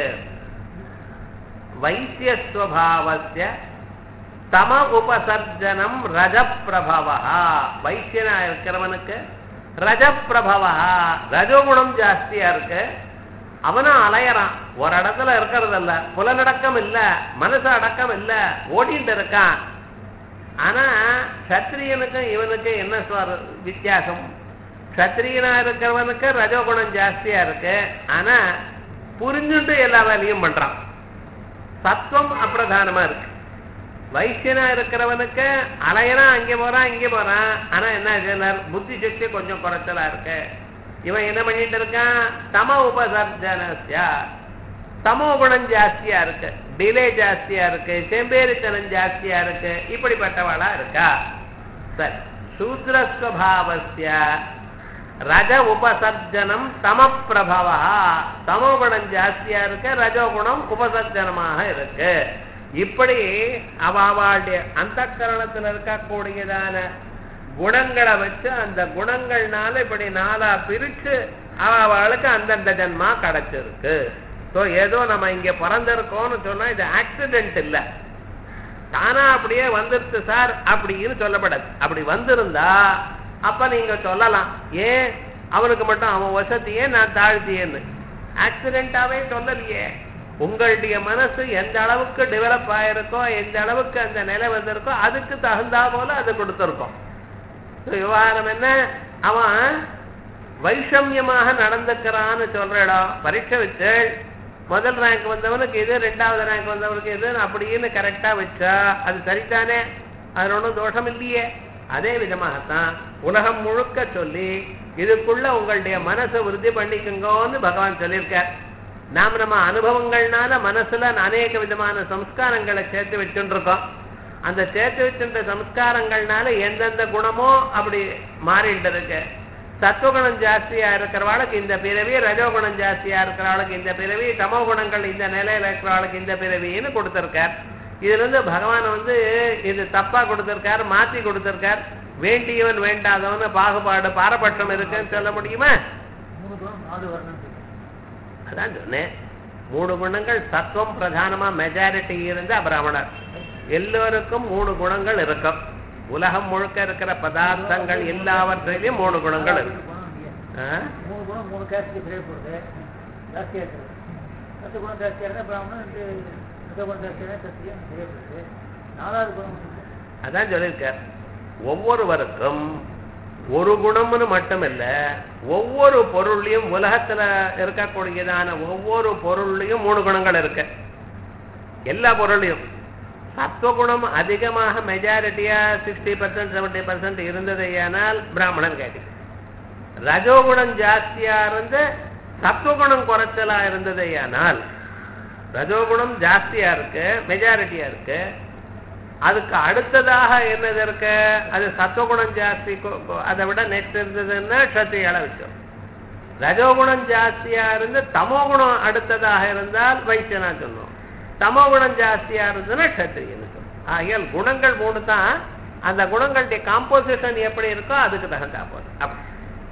S1: வைசியஸ்வபாவஸ்ய தம உபசர்ஜனம் ரஜப்பிரபவா வைசியனா இருக்கிறவனுக்கு ரஜப்பிரபவா ரஜோகுணம் ஜாஸ்தியா இருக்கு அவனும் அலையறான் ஒரு இடத்துல இருக்கிறதல்ல புலனடக்கம் இல்ல மனசு அடக்கம் இல்ல ஓடிட்டு இருக்கான் ஆனா சத்திரியனுக்கும் இவனுக்கும் என்ன சுவார- வித்தியாசம் சத்திரியனா இருக்கிறவனுக்கு ரஜோகுணம் ஜாஸ்தியா இருக்கு ஆனா புரிஞ்சுட்டு எல்லா வேலையும் பண்றான் சத்துவம் அப்பிரதானமா இருக்கு வைசியனா இருக்கிறவனுக்கு அலையறான் அங்கே போறான் இங்கே போறான் ஆனா என்ன செய்யறார் புத்தி சக்தி கொஞ்சம் குறைச்சலா இருக்கு இவன் என்ன பண்ணிட்டு இருக்கான் தம உபசர்ஜனஸ்யா தமோ குணம் ஜாஸ்தியா இருக்கு டிலே ஜாஸ்தியா இருக்கு செம்பேரித்தனம் ஜாஸ்தியா இருக்கு இப்படிப்பட்டவளா இருக்கா சரி சூத்ரஸ்வபாவஸ்ய ரஜ உபசர்ஜனம் தமப்பிரபவா தமோ குணம் ஜாஸ்தியா இருக்கு ரஜோகுணம் உபசர்ஜனமாக இருக்கு இப்படி அவளுடைய அந்த கரணத்துல இருக்கக்கூடியதான குணங்களை வச்சு அந்த குணங்கள்னால இப்படி நாலா பிரிச்சு அவளுக்கு அந்தந்த ஜன்மா கிடைச்சிருக்கு ஸோ ஏதோ நம்ம இங்க பிறந்திருக்கோம்னு சொன்னா இது ஆக்சிடென்ட் இல்லை தானா அப்படியே வந்துருச்சு சார் அப்படின்னு சொல்லப்படாது அப்படி வந்திருந்தா அப்ப நீங்க சொல்லலாம் ஏன் அவனுக்கு மட்டும் அவன் வசதியே நான் தாழ்த்தியேன்னு ஆக்சிடென்டாவே சொல்லலையே உங்களுடைய மனசு எந்த அளவுக்கு டெவலப் ஆயிருக்கோ எந்த அளவுக்கு அந்த நிலை வந்திருக்கோ அதுக்கு தகுந்தா போல அது கொடுத்துருக்கோம் So, விவகாரம் என்ன அவன் வைஷமியமாக நடந்துக்கிறான்னு சொல்ற இடம் பரீட்சை வச்சு முதல் ரேங்க் வந்தவனுக்கு இது ரெண்டாவது ரேங்க் வந்தவனுக்கு இது அப்படின்னு கரெக்டா வச்சா அது சரிதானே அதுல ஒன்றும் தோஷம் இல்லையே அதே விதமாகத்தான் உலகம் முழுக்க சொல்லி இதுக்குள்ள உங்களுடைய மனசை உறுதி பண்ணிக்குங்கன்னு பகவான் சொல்லியிருக்கார் நாம் நம்ம அனுபவங்கள்னால மனசுல அநேக விதமான சம்ஸ்காரங்களை சேர்த்து வச்சுட்டு இருக்கோம் அந்த சேர்த்து வச்சுட்ட சம்ஸ்காரங்கள்னால எந்தெந்த குணமோ அப்படி மாறிட்டு இருக்கு சத்துவகுணம் ஜாஸ்தியா இருக்கிறவாளுக்கு இந்த பிறவி ரஜோகுணம் ஜாஸ்தியா இருக்கிறவாளுக்கு இந்த பிறவி தமோ குணங்கள் இந்த நிலையில இருக்கிறவாளுக்கு இந்த பிறவின்னு கொடுத்திருக்கார் இதுல இருந்து பகவான் வந்து இது தப்பா கொடுத்திருக்கார் மாத்தி கொடுத்திருக்கார் வேண்டியவன் வேண்டாதவன் பாகுபாடு பாரபட்சம் இருக்குன்னு சொல்ல முடியுமா
S2: மூணு குணம் நாலு வர்ணம்
S1: அதான் சொன்னேன் மூணு குணங்கள் சத்துவம் பிரதானமா மெஜாரிட்டி இருந்தா பிராமணர் எல்லோருக்கும் மூணு குணங்கள் இருக்கும் உலகம் முழுக்க இருக்கிற பதார்த்தங்கள் எல்லாவற்றிலையும் மூணு குணங்கள் இருக்கு
S2: குணம் இல்லையா
S1: ஆ?
S2: மூணு குணம் மூணு கேஸ்டுக்கு தேவைப்படுது ஜாஸ்தியாக இருக்குது பத்து குணம் ஜாஸ்தியாக இருந்தால் பிராமணன் ரெண்டு பத்து குணம் ஜாஸ்தியாக சத்தியம் தேவைப்படுது நாலாவது குணம் வந்து
S1: அதான் சொல்லியிருக்கார் ஒவ்வொருவருக்கும் ஒரு குணம்னு மட்டுமில்ல ஒவ்வொரு பொருள்லையும் உலகத்துல இருக்கக்கூடியதான ஒவ்வொரு பொருள்லையும் மூணு குணங்கள் இருக்கு எல்லா பொருளையும் சத்துவகுணம் அதிகமாக மெஜாரிட்டியா சிக்ஸ்டி பர்சன்ட் செவன்டி பர்சன்ட் இருந்ததையானால் பிராமணன் கேட்டு ரஜோகுணம் ஜாஸ்தியா இருந்து சத்துவகுணம் குறைச்சலா இருந்ததேயானால் ரஜோகுணம் ஜாஸ்தியா இருக்கு மெஜாரிட்டியா இருக்கு அதுக்கு அடுத்ததாக என்னது இருக்கு அது சத்துவகுணம் ஜாஸ்தி கொ- கொ- அதை விட நெக்ஸ்ட் இருந்ததுன்னா க்ஷத்ரியால வச்சோம் ரஜோகுணம் ஜாஸ்தியா இருந்து தமோகுணம் அடுத்ததாக இருந்தால் வைத்தியனா சொன்னோம் தமோகுணம் ஜாஸ்தியா இருந்ததுன்னா க்ஷத்ரியன்னு சொன்னோம் ஆகையால் குணங்கள் மூணு தான் அந்த குணங்களுடைய காம்போசிஷன் எப்படி இருக்கோ அதுக்கு தகுந்தா போதும் அப்படி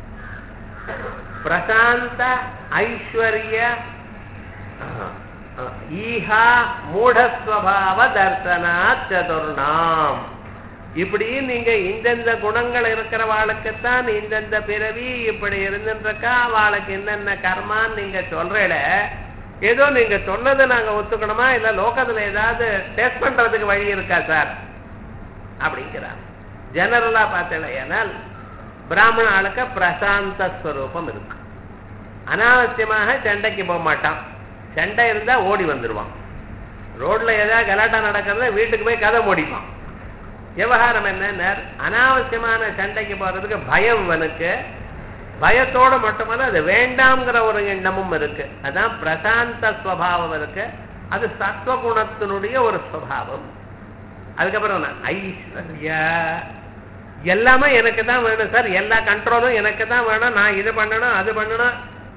S1: பிரசாந்த ஐஸ்வர்ய ஆஹ், ஆஹ், ஈஹா மூடஸ்வபாவ தர்சனாத் சதுர்ணாம் இப்படி நீங்க இந்தந்த குணங்கள் இருக்கிறவாளுக்குத்தான் இந்தந்த பிறவி இப்படி இருந்துருக்கா அவளுக்கு என்னென்ன கர்மான்னு நீங்க சொல்றீல ஏதோ நீங்க சொன்னதை நாங்க ஒத்துக்கணுமா இல்ல லோகத்துல ஏதாவது டெஸ்ட் பண்றதுக்கு வழி இருக்கா சார் அப்படிங்கிறார் ஜெனரலா பார்த்தேனால் பிராமண ஆளுக்கு பிரசாந்த ஸ்வரூபம் இருக்கு அனாவசியமாக சண்டைக்கு போக மாட்டான் சண்டை இருந்தா ஓடி வந்துடுவான் ரோட்ல ஏதாவது கலாட்டா நடக்கிறத வீட்டுக்கு போய் கதை மூடிப்பான் விவகாரம் என்ன அனாவசியமான சண்டைக்கு போறதுக்கு பயம் இவனுக்கு பயத்தோட மட்டுமல்ல அது வேண்டாம்ங்கிற ஒரு எண்ணமும் இருக்கு அதான் பிரசாந்த ஸ்வபாவம் இருக்கு அது சத்வகுணத்தினுடைய ஒரு ஸ்வபாவம் அதுக்கப்புறம் என்ன? ஐஸ்வர்யா எல்லாமே எனக்கு தான் வேணும் சார் எல்லா கண்ட்ரோலும் எனக்கு தான் வேணும் நான் இது பண்ணணும் அது பண்ணணும்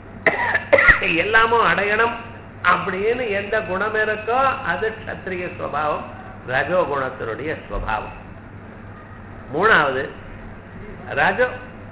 S1: எல்லாமும் அடையணும் அப்படின்னு எந்த குணம் இருக்கோ அது க்ஷத்ரிய ஸ்வபாவம் ரஜோகுணத்தினுடைய ஸ்வபாவம் மூணாவது ரஜோ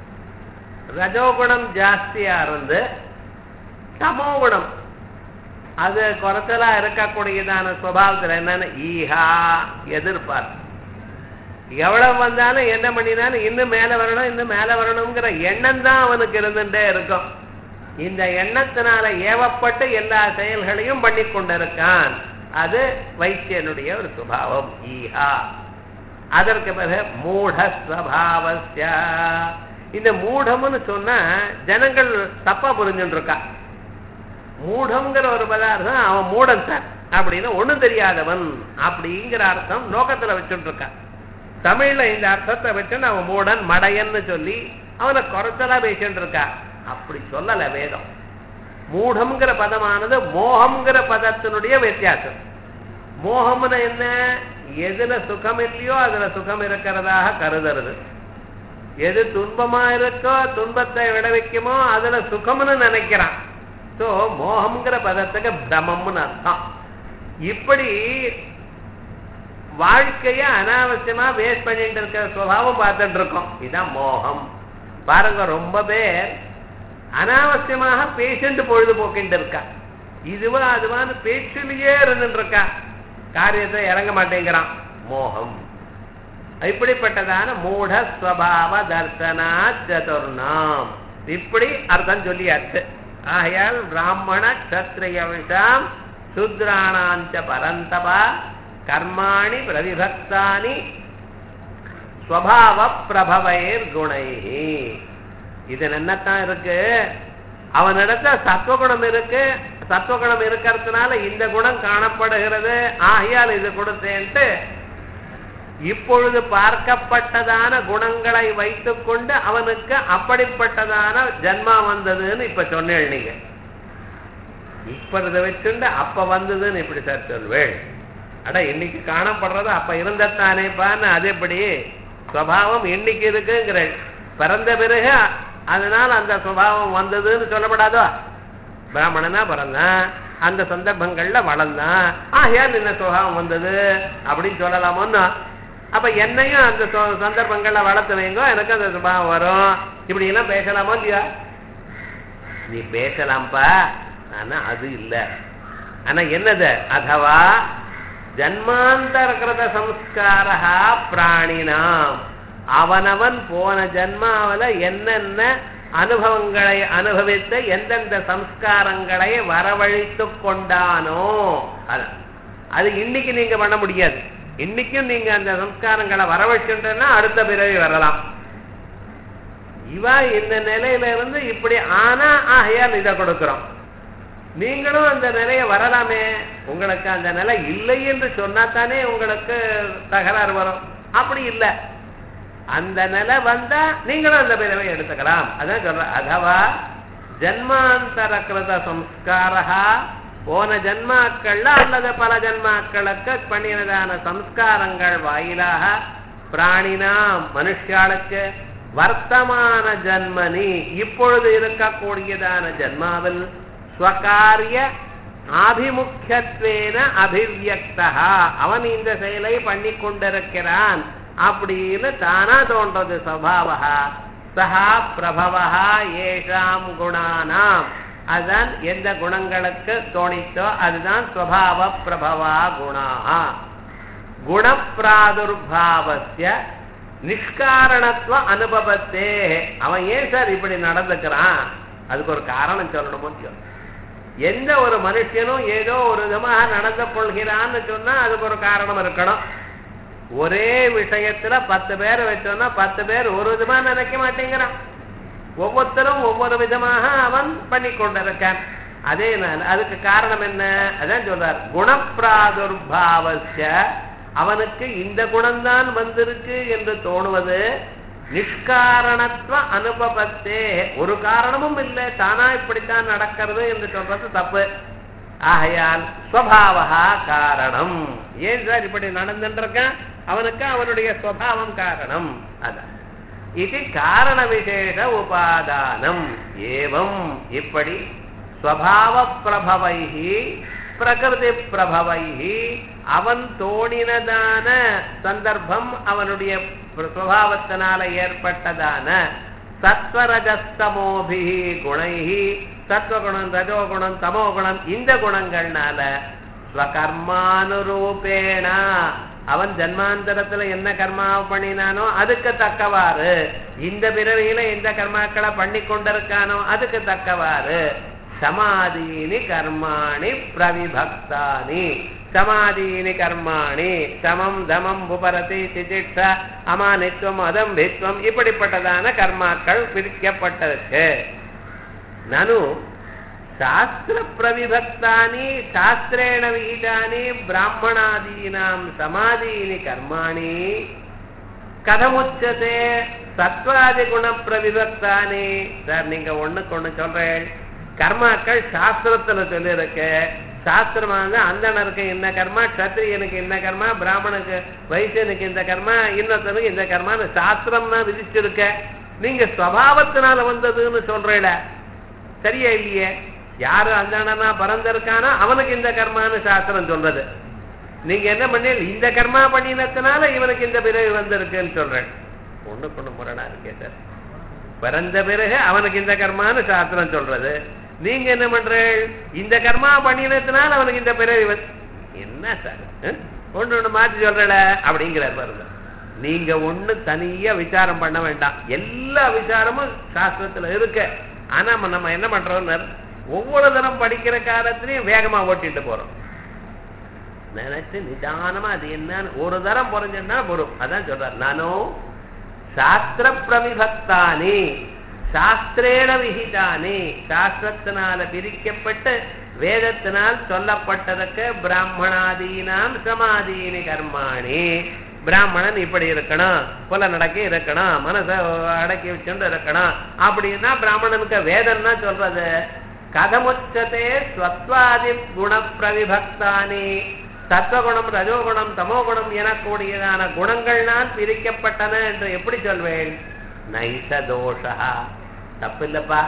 S1: ரஜோகுணம் ஜாஸ்தியா இருந்து தமோகுணம் அது குறைச்சலா இருக்கக்கூடியதான சுவாவத்துல என்னன்னு ஈஹா எதிர்பார்ப்பு எவ்வளவு வந்தாலும் என்ன பண்ணினாலும் இன்னும் மேல வரணும் இன்னும் மேல வரணுங்கிற எண்ணம் தான் அவனுக்கு இருந்துட்டே இருக்கும் இந்த எண்ணத்தினால ஏவப்பட்டு எல்லா செயல்களையும் பண்ணி கொண்டிருக்கான் அது வைத்தியனுடைய ஒரு சுபாவம் ஈஹா அதற்கு பிறகு மூட ஸ்வபாவஸ்ய இந்த மூடம்னு சொன்னா ஜனங்கள் தப்பா புரிஞ்சுட்டு இருக்கா மூடம்ங்கிற ஒரு பதார்த்தம் அவன் மூடன் சார் அப்படின்னு ஒண்ணும் தெரியாதவன் அப்படிங்கிற அர்த்தம் நோக்கத்துல வச்சுட்டு இருக்கான் தமிழ்ல இந்த அர்த்தத்தை வச்சு அவன் மூடன் மடையன்னு சொல்லி அவனை குறைச்சலா பேசிட்டு இருக்கா அப்படி சொல்லல வேதம் மூடம்ங்கிற பதமானது மோகம்ங்கிற பதத்தினுடைய வித்தியாசம் மோகம்னு என்ன எதுல சுகம் இல்லையோ அதுல சுகம் இருக்கிறதாக கருதுறது எது துன்பமா இருக்கோ துன்பத்தை விளைவிக்குமோ அதுல சுகம்னு நினைக்கிறான் சோ மோகம்ங்கிற பதத்துக்கு பிரமம்னு அர்த்தம் இப்படி வாழ்க்கைய அனாவசியமா வேஸ்ட் பண்ணிட்டு இருக்கிற சுபாவம் பார்த்துட்டு இருக்கோம் இதுதான் மோகம் பாருங்க ரொம்ப பேர் அனாவசியமாக பேஷண்ட் பொழுது போக்கிட்டு இருக்கா இதுவா அதுவான்னு பேச்சிலேயே இருந்துட்டு இருக்கா காரியத்தை இறங்க மாட்டேங்கிறான் மோகம் இப்படிப்பட்டதான மூட ஸ்வபாவ தர்சனா சதுர்ணாம் இப்படி அர்த்தம் சொல்லியாச்சு ஆகையால் பிராமண கத்திரிய விஷாம் சூத்ராணாஞ்ச பரந்தபா கர்மாணி பிரவிபக்தானி ஸ்வபாவ பிரபவைர் குணை இது என்னத்தான் இருக்கு அவனிடத்துல சத்துவகுணம் இருக்கு சத்துவகுணம் இருக்கிறதுனால இந்த குணம் காணப்படுகிறது ஆகையால் இது கொடுத்தேன்ட்டு இப்பொழுது பார்க்கப்பட்டதான குணங்களை வைத்துக்கொண்டு அவனுக்கு அப்படிப்பட்டதான ஜன்மா வந்ததுன்னு இப்ப சொன்னேன் நீங்க இப்ப இதை வச்சுண்டு அப்ப வந்ததுன்னு இப்படி சார் சொல்வேள் அட இன்னைக்கு காணப்படுறது அப்ப இருந்தத்தானேப்பான்னு அது எப்படி சுவாவம் இன்னைக்கு இருக்குங்கிற பிறந்த பிறகு அதனால அந்த சுபாவம் வந்ததுன்னு சொல்லப்படாதோ பிராமணனா பிறந்தான் அந்த சந்தர்ப்பங்கள்ல வளர்ந்தான் ஆகையால் இந்த சுபாவம் வந்தது அப்படின்னு சொல்லலாமோன்னா அப்ப என்னையும் அந்த சு- சந்தர்ப்பங்கள்ல வளர்த்து வைங்கோ எனக்கு அந்த சுபாவம் வரும் இப்படி எல்லாம் பேசலாமோ இல்லையா நீ பேசலாம்ப்பா ஆனா அது இல்ல ஆனா என்னது அதவா ஜன்மாந்தரகிருத சம்ஸ்காரா பிராணினாம் அவனவன் போன ஜன்மாவில என்னென்ன அனுபவங்களை அனுபவித்து எந்தெந்த சம்ஸ்காரங்களை வரவழைத்து கொண்டானோ அதான் அது இன்னைக்கு நீங்க பண்ண முடியாது இன்னைக்கும் நீங்க அந்த சம்ஸ்காரங்களை வரவழைச்சுட்டா அடுத்த பிறவி வரலாம் இவா இந்த நிலையில இருந்து இப்படி ஆனா ஆகையால் இதை கொடுக்கிறோம் நீங்களும் அந்த நிலையை வரலாமே உங்களுக்கு அந்த நிலை இல்லை என்று சொன்னாத்தானே உங்களுக்கு தகராறு வரும் அப்படி இல்லை அந்த நிலை வந்தா நீங்களும் அந்த பிறவை எடுத்துக்கலாம் அதான் சொல்ற அதவா ஜன்மாந்தர கிருத சம்ஸ்காரா போன ஜன்மாக்கள்ல அல்லது பல ஜன்மாக்களுக்கு பண்ணினதான சம்ஸ்காரங்கள் வாயிலாக பிராணினாம் மனுஷாளுக்கு வர்த்தமான ஜன்மனி இப்பொழுது இருக்கக்கூடியதான ஜன்மாவில் ஸ்வகாரிய ஆபிமுக்கியத்வேன அபிவியக்தா அவன் இந்த செயலை பண்ணி கொண்டிருக்கிறான் அப்படின்னு தானா தோன்றது சபாவா சஹா பிரபவா ஏஷாம் குணானாம் அதுதான் எந்த குணங்களுக்கு தோணித்தோ அதுதான் ஸ்வபாவ பிரபவா குணா குணப்பிராதுர்பாவசிய நிஷ்காரணத்துவ அனுபவத்தே அவன் ஏன் சார் இப்படி நடந்துக்கிறான் அதுக்கு ஒரு காரணம் சொல்லணுமோ சொல்லணும் எந்த ஒரு மனுஷனும் ஏதோ ஒரு விதமாக நடந்து கொள்கிறான்னு சொன்னா அதுக்கு ஒரு காரணம் இருக்கணும் ஒரே விஷயத்துல பத்து பேரை வச்சோம்னா பத்து பேர் ஒரு விதமா நினைக்க மாட்டேங்கிறான் ஒவ்வொருத்தரும் ஒவ்வொரு விதமாக அவன் பண்ணி கொண்டிருக்கான் அதே நான் அதுக்கு காரணம் என்ன அதான் சொல்றார் குணப்பிராதுர்பாவசிய அவனுக்கு இந்த குணம்தான் வந்திருக்கு என்று தோணுவது நிஷ்காரணத்துவ அனுபவத்தே ஒரு காரணமும் இல்லை தானா இப்படித்தான் நடக்கிறது என்று சொல்றது தப்பு ஆகையால் ஸ்வபாவா காரணம் ஏன் சார் இப்படி நடந்துருக்கான் அவனுக்கு அவனுடைய ஸ்வபாவம் காரணம் அதான் இது காரண விசேஷ உபாதானம் ஏவம் இப்படி ஸ்வபாவ பிரபவைஹி பிரகிருதி பிரபவைஹி அவன் தோணினதான சந்தர்ப்பம் அவனுடைய சுவாவத்தினால ஏற்பட்டதான சத்வரஜஸ்தமோபி குணைஹி சத்வகுணம் ரஜோகுணம் தமோகுணம் இந்த குணங்கள்னால ஸ்வகர்மானுரூபேண அவன் ஜன்மாந்தரத்துல என்ன கர்மா பண்ணினானோ அதுக்கு தக்கவாறு இந்த பிறவியில எந்த கர்மாக்களை பண்ணி கொண்டிருக்கானோ அதுக்கு தக்கவாறு சமாதீனி கர்மாணி பிரவிபக்தானி சமாதீனி கர்மாணி சமம் தமம் உபரதி சிதிட்ச அமானித்துவம் அதம்பித்வம் இப்படிப்பட்டதான கர்மாக்கள் பிரிக்கப்பட்டிருக்கு நனு சாஸ்திர பிரவிபக்தானி சாஸ்திரேண விகிதானி பிராமணாதீனாம் சமாதீனி கர்மாணி கதமுச்சதே சத்வாதி குண பிரவிபக்தானி சார் நீங்க ஒண்ணுக்கு ஒண்ணு சொல்றேன் கர்மாக்கள் சாஸ்திரத்துல சொல்லியிருக்கு சாஸ்திரமா வந்து அந்தனருக்கு என்ன கர்மா கத்திரியனுக்கு என்ன கர்மா பிராமணுக்கு வைசியனுக்கு இந்த கர்மா இன்னொருத்தனுக்கு இந்த கர்மான்னு சாஸ்திரம்னா விதிச்சிருக்க நீங்க ஸ்வபாவத்தினால வந்ததுன்னு சொல்றேல சரியா இல்லையே யாரு அந்தனா பறந்திருக்கானோ அவனுக்கு இந்த கர்மான்னு சாஸ்திரம் சொல்றது நீங்க என்ன பண்ணி இந்த கர்மா பண்ணினத்தினால இவனுக்கு இந்த பிறகு வந்திருக்குன்னு சொல்றேன் ஒண்ணுக்கு ஒண்ணு முரணா இருக்கே சார் பிறந்த பிறகு அவனுக்கு இந்த கர்மான்னு சாஸ்திரம் சொல்றது நீங்க என்ன பண்றீள் இந்த கர்மா பண்ணினத்தினால அவனுக்கு இந்த பிறவி வந்து என்ன சார் அஹ்? ஒண்ணு ஒண்ணு மாத்தி சொல்றல அப்படிங்கிறார் பாருங்க நீங்க ஒண்ணு தனியா விசாரம் பண்ண வேண்டாம் எல்லா விசாரமும் சாஸ்திரத்துல இருக்கு ஆனா நம்ம- நம்ம என்ன பண்றோம்னு ஒவ்வொரு தரம் படிக்கிற காலத்திலையும் வேகமா ஓட்டிட்டு போறோம் நினைச்சு நிதானமா அது என்னன்னு ஒரு தரம் புரிஞ்சுன்னா போறோம் அதான் சொல்றார் நானும் சாஸ்திர பிரவிபக்தானி சாஸ்திரேன விகிதானி சாஸ்திரத்தினால பிரிக்கப்பட்டு வேதத்தினால் சொல்லப்பட்டதற்கு பிராமணாதீனாம் சமாதீனி கர்மாணி பிராமணன் இப்படி இருக்கணும் புல நடக்கி இருக்கணும் மனசை அடக்கி வச்சுட்டு இருக்கணும் அப்படின்னா பிராமணனுக்கு வேதம்னா சொல்றது கதமுச்சதே ஸ்வத்வாதி குண பிரவிபக்தானி சத்வகுணம் ரஜோகுணம் தமோகுணம் எனக்கூடியதான குணங்கள்னால் பிரிக்கப்பட்டன என்று எப்படி சொல்வேன் நைச தோஷா தப்பில்லப்பா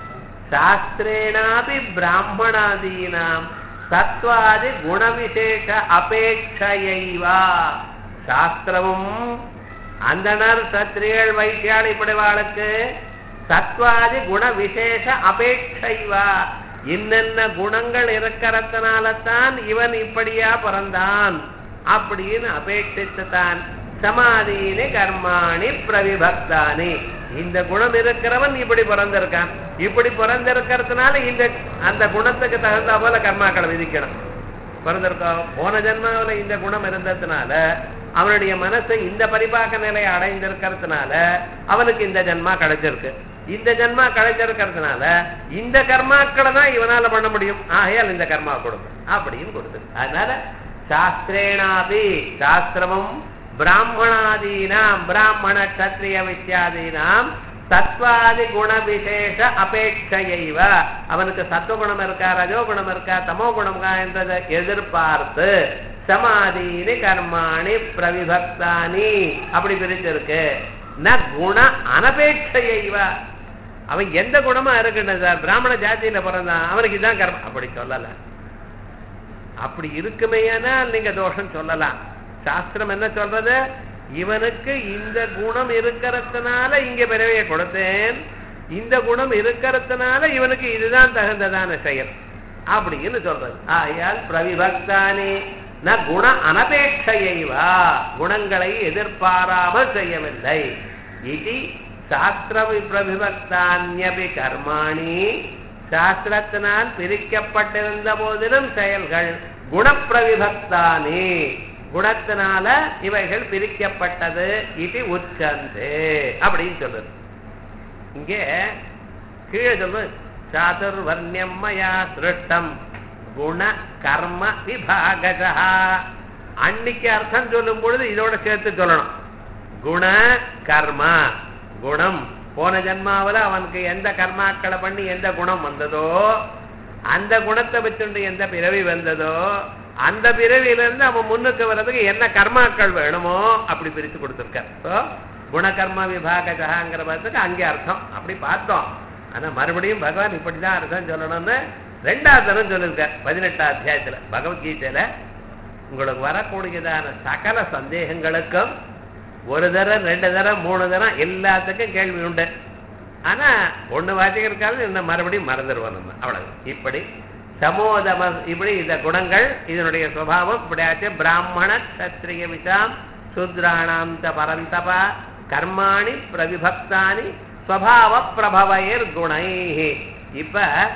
S1: சாஸ்திரேனாபி பிராமணாதீனாம் சத்வாதி குணவிசேஷ அபேட்சைவா சாஸ்திரமும் அந்தனர் சத்திரியல் வைத்தியாள் இப்படிவாளுக்கு சத்வாதி குண விசேஷ அபேட்சைவா இன்னென்ன குணங்கள் இருக்கிறதுனால தான் இவன் இப்படியா பிறந்தான் அப்படின்னு அபேட்சித்துத்தான் சமாதீனி கர்மாணி பிரவிபக்தானி இந்த குணம் இருக்கிறவன் இப்படி பிறந்திருக்கான் இப்படி பிறந்திருக்கிறதுனால இந்த அந்த குணத்துக்கு தகுந்த போல கர்மாக்களை விதிக்கணும் பிறந்திருக்கோம் போன ஜென்மாவுல இந்த குணம் இருந்ததுனால அவனுடைய மனசு இந்த பரிபாக்க நிலையை அடைந்திருக்கிறதுனால அவனுக்கு இந்த ஜென்மா கிடைச்சிருக்கு இந்த ஜென்மா கிடைச்சிருக்கிறதுனால இந்த கர்மாக்களை தான் இவனால பண்ண முடியும் ஆகையால் இந்த கர்மா கொடுக்கும் அப்படின்னு கொடுத்து அதனால சாஸ்திரேனாபி சாஸ்திரமும் பிராமணாதீனாம் பிராமண கத்திரிய வித்யாதீனாம் சத்வாதி குண விசேஷ அபேட்சையைவ அவனுக்கு சத்துவகுணம் இருக்கா ரஜோகுணம் இருக்கா தமோ குணம் இருக்கா என்றதை எதிர்பார்த்து சமாதீனி கர்மாணி பிரவிபக்தானி அப்படி பிரிச்சிருக்கு ந குண அனபேட்சையைவ அவன் எந்த குணமா இருக்கணும் சார் பிராமண ஜாதியில பிறந்தான் அவனுக்கு இதான் கர்மம் அப்படி சொல்லல அப்படி இருக்குமேயானால் நீங்க தோஷம் சொல்லலாம் சாஸ்திரம் என்ன சொல்றது இவனுக்கு இந்த குணம் இருக்கிறதுனால இங்க பிறவையை கொடுத்தேன் இந்த குணம் இருக்கிறதுனால இவனுக்கு இதுதான் தகுந்ததான செயல் அப்படின்னு சொல்றது ஆயால் பிரவிபக்தானே ந குண அனபேட்சையைவா குணங்களை எதிர்பாராமல் செய்யவில்லை இது சாஸ்திர பிரவிபக்தான்யபி கர்மாணி சாஸ்திரத்தினால் பிரிக்கப்பட்டிருந்த போதிலும் செயல்கள் குணப்பிரவிபக்தானே குணத்தினால இவைகள் பிரிக்கப்பட்டது இது உச்சந்தே அப்படின்னு சொல்லுது இங்கே கீழே சொல்லு சாதுர்வர்ணியம் மயா சிருஷ்டம் குண கர்ம விபாகஜா அன்னைக்கு அர்த்தம் சொல்லும் பொழுது இதோட சேர்த்து சொல்லணும் குண கர்ம குணம் போன ஜென்மாவில் அவனுக்கு எந்த கர்மாக்களை பண்ணி எந்த குணம் வந்ததோ அந்த குணத்தை வச்சுண்டு எந்த பிறவி வந்ததோ அந்த பிறவியிலிருந்து அவன் முன்னுக்கு வர்றதுக்கு என்ன கர்மாக்கள் வேணுமோ அப்படி பிரித்து கொடுத்துருக்கார் ஸோ குணகர்ம விபாகஜாங்கிற பதத்துக்கு அங்கே அர்த்தம் அப்படி பார்த்தோம் ஆனா மறுபடியும் பகவான் இப்படிதான் அர்த்தம் சொல்லணும்னு ரெண்டாவது தரம் சொல்லியிருக்கார் பதினெட்டாம் அத்தியாயத்துல பகவத்கீதையில உங்களுக்கு வரக்கூடியதான சகல சந்தேகங்களுக்கும் ஒரு தரம் ரெண்டு தரம் மூணு தரம் எல்லாத்துக்கும் கேள்வி உண்டு ஆனா ஒண்ணு வாசிக்கிறதுக்காக இன்னும் மறுபடியும் மறந்துடுவோம் நம்ம அவ்வளவு இப்படி சமோதம இப்படி இந்த குணங்கள் இதனுடைய சுவாவம் இப்படியாச்சு பிராமண கத்திரிய விஷாம் சூத்ராணாம் த பரந்தபா கர்மாணி பிரவிபக்தானி ஸ்வபாவ பிரபவயர் குணை இப்ப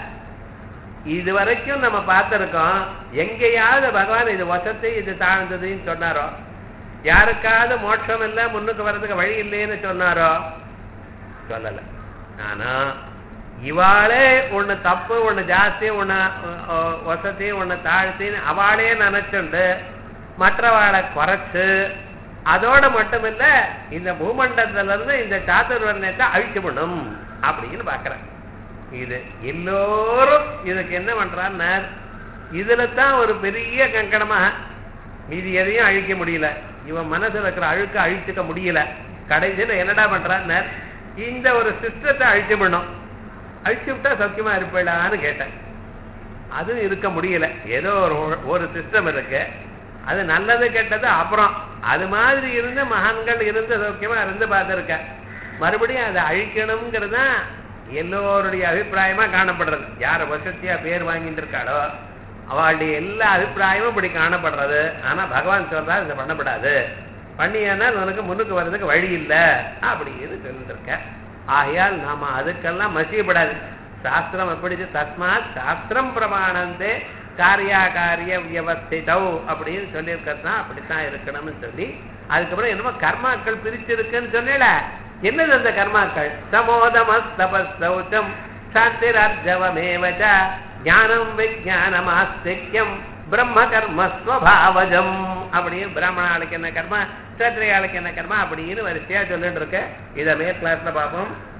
S1: இது வரைக்கும் நம்ம பார்த்திருக்கோம் எங்கேயாவது பகவான் இது வசத்தை இது தாழ்ந்ததுன்னு சொன்னாரோ யாருக்காவது மோட்சம் இல்லை முன்னுக்கு வர்றதுக்கு வழி இல்லைன்னு சொன்னாரோ சொல்லல ஆனா இவாளே ஒண்ணு தப்பு ஒண்ணு ஜாஸ்தி ஒண்ணு வசதி ஒண்ணு தாழ்த்தின்னு அவளே நினைச்சுண்டு மற்றவாளை குறைச்சு அதோட மட்டுமில்ல இந்த பூமண்டலத்துல இருந்து இந்த சாத்துர்வர்ணத்தை அழிச்சுவிடும் அப்படின்னு பாக்குறேன் இது எல்லோரும் இதுக்கு என்ன பண்றான்னு இதுல தான் ஒரு பெரிய கங்கணமா இது எதையும் அழிக்க முடியல இவன் மனசுல இருக்கிற அழுக்க அழிச்சுக்க முடியல கடைசியில என்னடா பண்றான்னு இந்த ஒரு சிஸ்டத்தை அழிச்சு பண்ணும் அழிச்சு விட்டா சௌக்கியமா இருப்பேடான்னு கேட்டேன் அதுவும் இருக்க முடியல ஏதோ ஒரு ஒரு சிஸ்டம் இருக்கு அது நல்லது கெட்டது அப்புறம் அது மாதிரி இருந்து மகான்கள் இருந்து சௌக்கியமா இருந்து பார்த்துருக்க மறுபடியும் அதை அழிக்கணுங்கிறது தான் எல்லோருடைய அபிப்பிராயமா காணப்படுறது யார வசதியா பேர் வாங்கிட்டு இருக்காளோ அவளுடைய எல்லா அபிப்பிராயமும் இப்படி காணப்படுறது ஆனா பகவான் சொல்றா இதை பண்ணப்படாது பண்ணியானா உனக்கு முன்னுக்கு வர்றதுக்கு வழி இல்லை அப்படின்னு சொல்லிட்டு இருக்க ஆகையால் நாம அதுக்கெல்லாம் மசியப்படாது சாஸ்திரம் எப்படி தஸ்மாத் சாஸ்திரம் பிரமாணந்தே காரியா காரிய வியவஸ்திதௌ அப்படின்னு சொல்லியிருக்கிறதுனா அப்படித்தான் இருக்கணும்னு சொல்லி அதுக்கப்புறம் என்னமோ கர்மாக்கள் பிரிச்சிருக்குன்னு சொன்னேல என்னது அந்த கர்மாக்கள் சமோதமஸ்தபஸ்தௌச்சம் சாந்திரர்ஜவமேவச்ச ஞானம் விஜானமாஸ்திக்யம் பிரம்ம கர்ம ஸ்வபாவஜம் அப்படியே பிராமணாளுக்கு என்ன கர்மா சத்திரியாளுக்கு என்ன கர்மா அப்படின்னு வரிசையா சொல்லிட்டு இருக்க இதை மேல் கிளாஸ்ல பார்ப்போம்